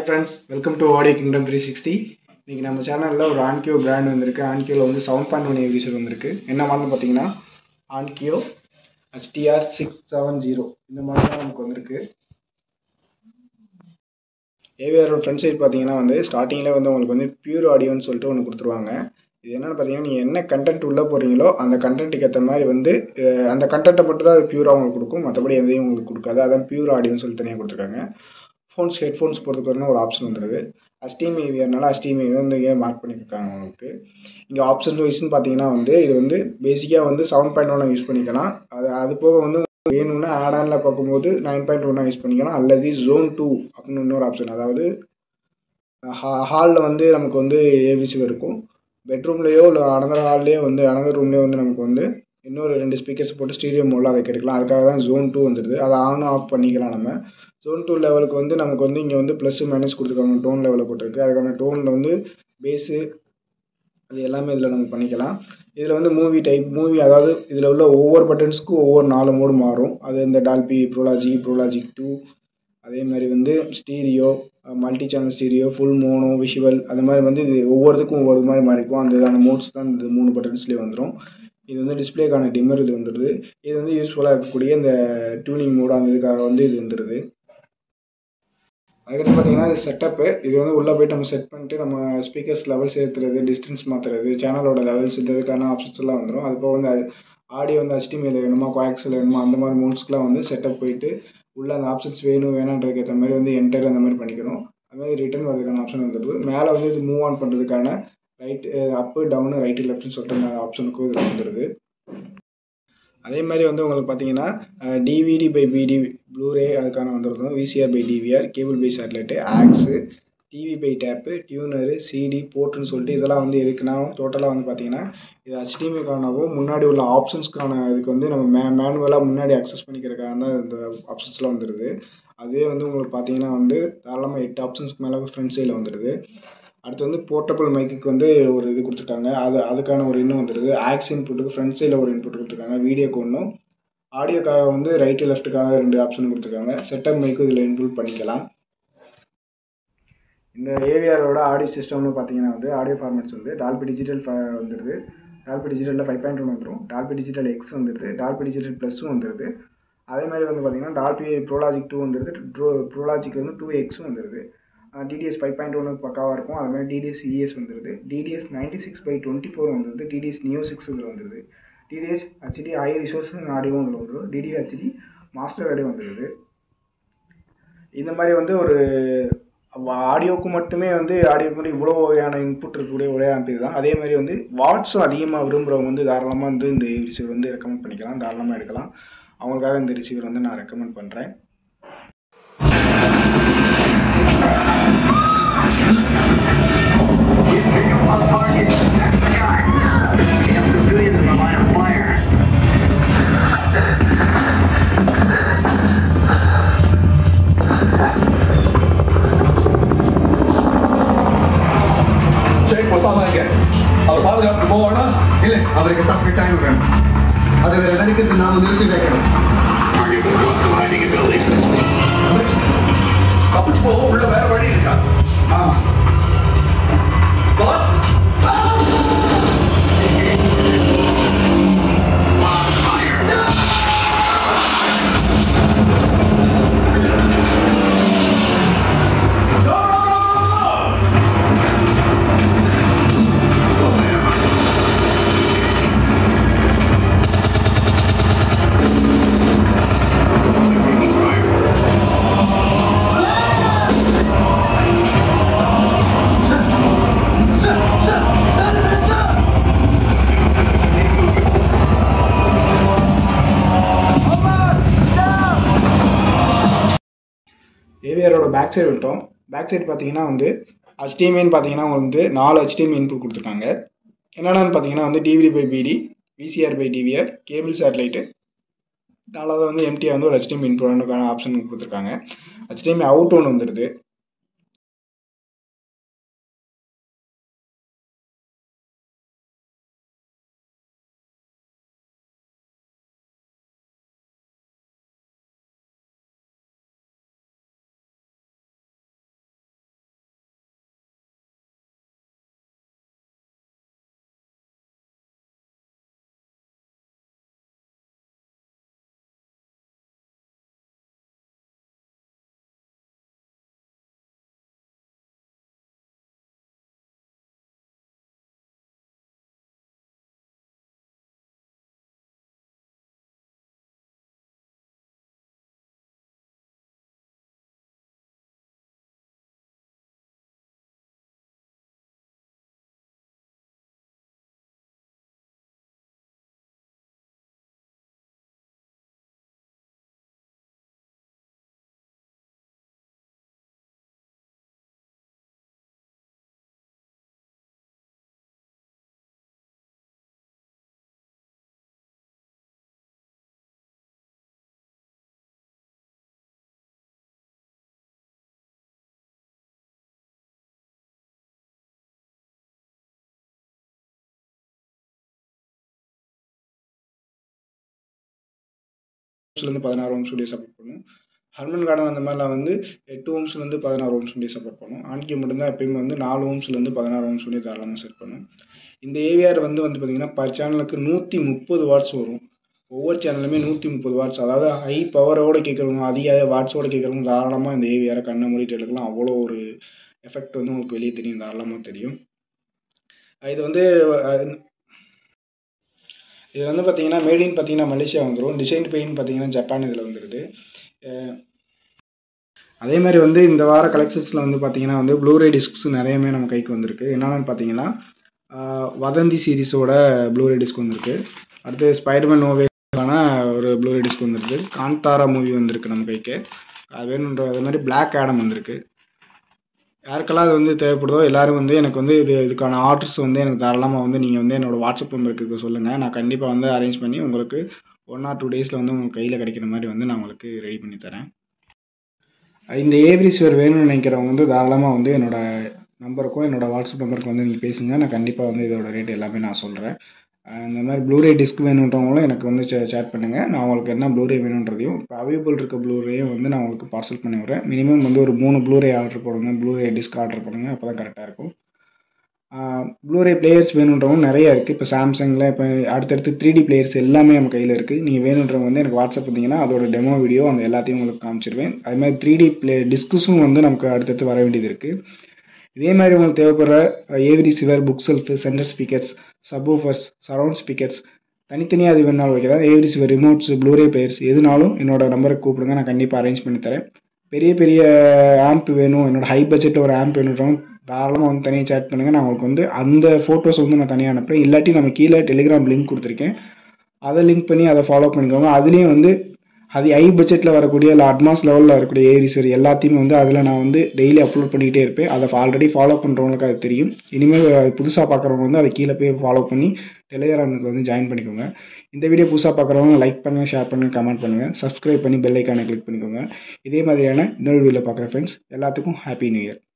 Friends welcome to audio kingdom three sixty இன்றைக்கி நம்ம சேனலில் ஒரு ஆன்கியோ பிராண்ட் வந்திருக்கு ஆன்கியோவில் வந்து செவன் பாயிண்ட் ஒன் ஏவிசர் வந்திருக்கு என்ன மாடல் பார்த்தீங்கன்னா Onkyo HDR six seven zero இந்த மாடல் தான் நமக்கு வந்திருக்கு ஏவிஆரோட ஃப்ரண்ட் சைடு பார்த்தீங்கன்னா வந்து ஸ்டார்டிங்கில் வந்து உங்களுக்கு வந்து பியூர் ஆடியோன்னு சொல்லிட்டு ஒன்று கொடுத்துருவாங்க இது என்னென்னு பார்த்தீங்கன்னா நீங்கள் என்ன கண்டென்ட் உள்ளே போகிறீங்களோ அந்த கண்டென்ட்டுக்கு ஏற்ற மாதிரி வந்து அஹ், அந்த கண்டென்ட்டை மட்டும் தான் அது பியூராக உங்களுக்கு கொடுக்கும் மற்றபடி எதையும் உங்களுக்கு கொடுக்காது அதான் பியூர் ஆடியோன்னு சொல்லி தனியாக கொடுத்துருக்காங்க ஃபோன்ஸ் ஹெட்ஃபோன்ஸ் போகிறதுக்கு ஒரு ஆப்ஷன் வந்துடுது அஸ்டீம் ஏவியர்னால அஸ்டீம் ஏவியர் வந்து இங்கே மார்க் பண்ணியிருக்காங்க உங்களுக்கு இங்கே ஆப்ஷன் வைஸ்னு பார்த்தீங்கன்னா வந்து இது வந்து பேசிக்காக வந்து செவன் பாயிண்ட் ஒன்னாக யூஸ் பண்ணிக்கலாம் அது அது போக வந்து உங்களுக்கு வேணும்னா ஆட் ஆனில் பார்க்கும்போது நைன் பாயிண்ட் ஒன்னாக யூஸ் பண்ணிக்கலாம் அல்லது ஜோன் டூ அப்படின்னு இன்னொரு ஆப்ஷன் அதாவது ஹாலில் வந்து நமக்கு வந்து ஏபிசி இருக்கும் பெட்ரூம்லேயோ இல்லை அனதர் ஹால்லேயோ வந்து அனதர் ரூம்லேயோ வந்து நமக்கு வந்து இன்னொரு ரெண்டு ஸ்பீக்கர்ஸ் போட்டு ஸ்டீரியோ மோடில் அதை கெடுக்கலாம் அதுக்காக தான் ஜோன் டூ வந்துடுது அதை ஆன் ஆஃப் பண்ணிக்கலாம் நம்ம ஜோன் டூ லெவலுக்கு வந்து நமக்கு வந்து இங்கே வந்து ப்ளஸ் மைனஸ் கொடுத்துருக்காங்க டோன் லெவலில் போட்டிருக்கு அதுக்கான டோனில் வந்து பேஸு அது எல்லாமே இதில் நம்ம பண்ணிக்கலாம் இதில் வந்து மூவி டைப் மூவி அதாவது இதில் உள்ள ஒவ்வொரு பட்டன்ஸ்க்கும் ஒவ்வொரு நாலு மோடு மாறும் அது இந்த டால்பி ப்ரோலாஜி ப்ரோலாஜிக் டூ அதே மாதிரி வந்து stereo multi channel stereo full mono visual அது மாதிரி வந்து இது ஒவ்வொருத்துக்கும் ஒவ்வொரு மாதிரி மாறிக்கும் அந்த மோட்ஸ் தான் இந்த மூணு பட்டன்ஸ்லேயே வந்துடும் இது வந்து டிஸ்பிளேக்கான டிம்மர் இது வந்துடுது இது வந்து யூஸ்ஃபுல்லாக இருக்கக்கூடிய இந்த டியூனிங் மோடு அந்த இதுக்காக வந்து இது வந்துடுது அதுக்கடுத்து பார்த்தீங்கன்னா இது செட்டப்பு இது வந்து உள்ளே போயிட்டு நம்ம செட் பண்ணிட்டு நம்ம ஸ்பீக்கர்ஸ் லெவல்ஸ் ஏற்றுறது டிஸ்டன்ஸ் மாற்றுறது சேனலோட லெவல்ஸ் இதுக்கான ஆப்ஷன்ஸ் எல்லாம் வந்துடும் அது போக வந்து ஆடியோ வந்து HDMI வேணுமா கோஆக்ஸில் வேணுமா அந்த மாதிரி மோட்ஸ்க்குலாம் வந்து செட்டப் போயிட்டு உள்ள அந்த ஆப்ஷன்ஸ் வேணும் வேணான்றதுக்கு ஏற்ற மாதிரி வந்து என்டர் அந்த மாதிரி பண்ணிக்கணும் அது மாதிரி ரிட்டர்ன் வரதுக்கான ஆப்ஷன் வந்துடுது மேலே வந்து இது மூவ் ஆன் பண்ணுறதுக்கான ரைட் அப்பு டவுனு ரைட்டு லெஃப்ட்னு சொல்லிட்டு ஆப்ஷனுக்கும் இதில் வந்துடுது அதே மாதிரி வந்து உங்களுக்கு பார்த்தீங்கன்னா டிவிடி பை பிடி ப்ளூரே அதுக்கான வந்துருக்கும் VCR by DVR cable by satellite aux TV by tape tuner CD போர்ட்டுன்னு சொல்லிட்டு இதெல்லாம் வந்து எதுக்குன்னா டோட்டலாக வந்து பார்த்தீங்கன்னா இது ஹெச்டிஎம்ஐக்கானவும் முன்னாடி உள்ள ஆப்ஷன்ஸ்க்கான இதுக்கு வந்து நம்ம மே மேனுவலாக முன்னாடி அக்சஸ் பண்ணிக்கிறதுக்காக தான் இந்த ஆப்ஷன்ஸ்லாம் வந்துடுது அதே வந்து உங்களுக்கு பார்த்தீங்கன்னா வந்து தாராளமாக எட்டு ஆப்ஷன்ஸ்க்கு மேலே ஃப்ரண்ட் சைடில் வந்துடுது அடுத்து வந்து போர்ட்டபிள் மைக்குக்கு வந்து ஒரு இது கொடுத்துருக்காங்க அது அதுக்கான ஒரு இன்னும் வந்துடுது ஆக்ஸ் இன்புட்டுக்கு ஃப்ரண்ட் சைடில் ஒரு இன்புட் கொடுத்துருக்காங்க வீடியோக்கு ஒன்றும் ஆடியோக்காக வந்து ரைட்டு லெஃப்ட்டுக்காக ரெண்டு ஆப்ஷன் கொடுத்துருக்காங்க செட்டப் மைக்கும் இதில் இன்க்ளூட் பண்ணிக்கலாம் இந்த ஏவிஆரோட ஆடியோ சிஸ்டம்னு பார்த்தீங்கன்னா வந்து ஆடியோ ஃபார்மேட்ஸ் வந்து டால்பி டிஜிட்டல் வந்துடுது டால்பி டிஜிட்டலில் ஃபைவ் பாயிண்ட் ஒன் வந்துடும் டால்பி டிஜிட்டல் எக்ஸ் வந்துடுது டால்பி டிஜிட்டல் ப்ளஸும் வந்துடுது அதே மாதிரி வந்து பார்த்தீங்கன்னா டால்பி ப்ரோலாஜிக் டூ வந்துடுது ட்ரோ ப்ரோலாஜிக் வந்து டூ எக்ஸும் வந்துடுது டிடிஎஸ் ஃபைவ் பாயிண்ட் ஒன்று பக்காவாக இருக்கும் அது மாதிரி டிடிஎஸ் இஎஸ் வந்துடுது DTS ninety six by twenty four வந்துடுது டிடிஎஸ் நியூ சிக்ஸ் இதில் வந்துடுது டிடிஎஸ் ஹெச்டி ஹை ரிசோர்ஸ் ஆடியோவும் இதில் வந்துடும் டிடி ஹெச்டி மாஸ்டர் ஆடியோ வந்துடுது இந்த மாதிரி வந்து ஒரு ஆடியோவுக்கு மட்டுமே வந்து ஆடியோக்கு மட்டும் இவ்வளோ வகையான இன்புட் இருக்கக்கூடிய ஒரே ஆம்பியர் தான் அதே மாதிரி வந்து வாட்ஸும் அதிகமாக விரும்புகிறவங்க வந்து தாராளமாக வந்து இந்த ரிசீவர் வந்து ரெக்கமெண்ட் பண்ணிக்கலாம் தாராளமாக எடுக்கலாம் அவங்களுக்காக இந்த ரிசீவர் வந்து நான் ரெக்கமெண்ட் பண்ணுறேன் சரி மொத்தமாக இங்க அவர் பாதுகாப்பு போவானா இல்லை அவருக்கு தப்பி டைம் வேணும் அதை வேற நினைக்கிறது நாம நிறுத்தி வைக்கணும் தப்பிச்சு போக உள்ள வேற வழி இருக்கா ஆமா Boss? No, no, no, no, no! ஏவிஆரோட பேக் சைடு விட்டோம் பேக் சைடு பார்த்தீங்கன்னா வந்து ஹெச்டிஎம்ஐன்னு பார்த்தீங்கன்னா உங்களுக்கு வந்து நாலு ஹெச்டிஎம்ஐ இன்புட் கொடுத்துருக்காங்க என்னென்னு பார்த்தீங்கன்னா வந்து DVD by BD VCR by DVR cable satellite நாலாவது வந்து எம்டிஆர் வந்து ஒரு ஹெச்டிஎம்ஐ இன்புட்டுக்கான ஆப்ஷன் கொடுத்துருக்காங்க ஹெச்டிஎம்ஐ அவுட் ஒன்று வந்துடுது ஓம்ஸ்லேருந்து பதினாறு ஓம்ஸ் உடைய சப்போர்ட் பண்ணும் ஹர்மன் கார்டன் அந்த மாதிரிலாம் வந்து எட்டு ஓம்ஸ்லேருந்து பதினாறு ஓம்ஸ் உடைய சப்போர்ட் பண்ணும் ஆன்கி மட்டும்தான் எப்பயுமே வந்து நாலு ஓம்ஸ்லேருந்து பதினாறு ஓம்ஸ் உடைய தாராளமாக செட் பண்ணும் இந்த ஏவிஆர் வந்து வந்து பார்த்திங்கன்னா பர் சேனலுக்கு நூற்றி முப்பது வாட்ஸ் வரும் ஒவ்வொரு சேனலுமே நூற்றி முப்பது வாட்ஸ் அதாவது ஹை பவரோடு கேட்குறவங்க அதிக வாட்ஸோடு கேட்குறவங்க தாராளமாக இந்த ஏவிஆரை கண்ணை மூடிட்டு எடுக்கலாம் அவ்வளோ ஒரு எஃபெக்ட் வந்து உங்களுக்கு வெளியே தெரியும் தாராளமாக தெரியும் இது வந்து இது வந்து பார்த்தீங்கன்னா மேடின் பார்த்தீங்கன்னா மலேசியா வந்துடும் டிசைன் பெயின் பார்த்தீங்கன்னா ஜப்பான் இதில் வந்துடுது அதே மாதிரி வந்து இந்த வார கலெக்ஷன்ஸில் வந்து பார்த்தீங்கன்னா வந்து ப்ளூரே டிஸ்க்ஸ் நிறையவே நம்ம கைக்கு வந்திருக்கு என்னென்னு பார்த்தீங்கன்னா வதந்தி சீரிஸோட ப்ளூரே டிஸ்க் வந்திருக்கு அடுத்து ஸ்பைடர்மேன் நோவேக்கான ஒரு ப்ளூரே டிஸ்க் வந்திருக்கு காந்தாரா மூவி வந்திருக்கு நம்ம கைக்கு அது வேணுன்ற அதே மாதிரி பிளாக் ஆடம் வந்திருக்கு யாருக்கெல்லாம் அது வந்து தேவைப்படுதோ எல்லோரும் வந்து எனக்கு வந்து இது இதுக்கான ஆர்டர்ஸ் வந்து எனக்கு தாராளமாக வந்து நீங்கள் வந்து என்னோடய வாட்ஸ்அப் நம்பருக்கு சொல்லுங்கள் நான் கண்டிப்பாக வந்து அரேஞ்ச் பண்ணி உங்களுக்கு ஒன் ஆர் டூ டேஸில் வந்து உங்கள் கையில் கிடைக்கிற மாதிரி வந்து நான் உங்களுக்கு ரெடி பண்ணி தரேன் இந்த ஏவ்ரிஸ்வேர் வேணும்னு நினைக்கிறவங்க வந்து தாராளமாக வந்து என்னோடய நம்பருக்கும் என்னோடய வாட்ஸ்அப் நம்பருக்கும் வந்து நீங்கள் பேசுங்க நான் கண்டிப்பாக வந்து இதோட ரேட் எல்லாமே நான் சொல்கிறேன் இந்த மாதிரி ப்ளூரே டிஸ்க் வேணுன்றவங்களும் எனக்கு வந்து சேட் பண்ணுங்கள் நான் உங்களுக்கு என்ன ப்ளூரே வேணுன்றதையும் இப்போ அவைலபிள் இருக்க ப்ளூரேயும் வந்து நான் உங்களுக்கு பார்சல் பண்ணி விட்றேன் மினிமம் வந்து ஒரு மூணு ப்ளூரே ஆர்டர் போடுங்க ப்ளூரே டிஸ்க் ஆர்டர் பண்ணுங்கள் அப்போ தான் கரெக்டாக இருக்கும் ப்ளூரே பிளேயர்ஸ் வேணுன்றவங்க நிறைய இருக்குது இப்போ சாம்சங்கில் இப்போ அடுத்தடுத்து த்ரீ டி பிளேயர்ஸ் எல்லாமே நம்ம கையில் இருக்குது நீங்கள் வேணுன்றவங்க வந்து எனக்கு வாட்ஸ்அப் பண்ணிங்கன்னா அதோட டெமோ வீடியோ அந்த எல்லாத்தையும் உங்களுக்கு காமிச்சிருவேன் அது மாதிரி த்ரீ டி பிளே டிஸ்கஸும் வந்து நமக்கு அடுத்தடுத்து வர வேண்டியது இருக்குது இதே மாதிரி உங்களுக்கு தேவைப்படுற AV receiver bookshelf centre speakers subwoofers surround speakers தனித்தனியாக அது வேணாலும் வைக்கிறதா AV receiver remotes Bluray players எதுனாலும் என்னோட நம்பருக்கு கூப்பிடுங்க நான் கண்டிப்பாக அரேஞ்ச் பண்ணி தரேன் பெரிய பெரிய ஆம்ப் வேணும் என்னோட ஹை பட்ஜெட்டில் ஒரு ஆம்ப் வேணுன்றவங்க தாராளமாக வந்து தனியாக சேட் பண்ணுங்கள் நான் உங்களுக்கு வந்து அந்த ஃபோட்டோஸ் வந்து நான் தனியாக அனுப்புகிறேன் இல்லாட்டி நம்ம கீழே டெலிகிராம் லிங்க் கொடுத்துருக்கேன் அதை லிங்க் பண்ணி அதை ஃபாலோ பண்ணிக்கோங்க அதுலேயும் வந்து அது ஐ பட்ஜெட்டில் வரக்கூடிய இல்லை அட்வான்ஸ் லெவலில் வரக்கூடிய ஏரிசர் எல்லாத்தையுமே வந்து அதில் நான் வந்து டெய்லி அப்லோட் பண்ணிக்கிட்டே இருப்பேன் அதை ஆல்ரெடி ஃபாலோ பண்ணுறவங்களுக்கு அது தெரியும் இனிமேல் அது புதுசாக பார்க்குறவங்க வந்து அதை கீழே போய் ஃபாலோ பண்ணி டெலிகிராமுக்கு வந்து ஜாயின் பண்ணிக்கோங்க இந்த வீடியோ புதுசாக பார்க்குறவங்க லைக் பண்ணுங்கள் ஷேர் பண்ணுங்கள் கமெண்ட் பண்ணுங்கள் சப்ஸ்கிரைப் பண்ணி பெல் ஐக்கானை கிளிக் பண்ணிக்கோங்க இதே மாதிரியான இன்னொரு வீடியோவில் பார்க்குற ஃப்ரெண்ட்ஸ் எல்லாத்துக்கும் ஹாப்பி நியூ இயர்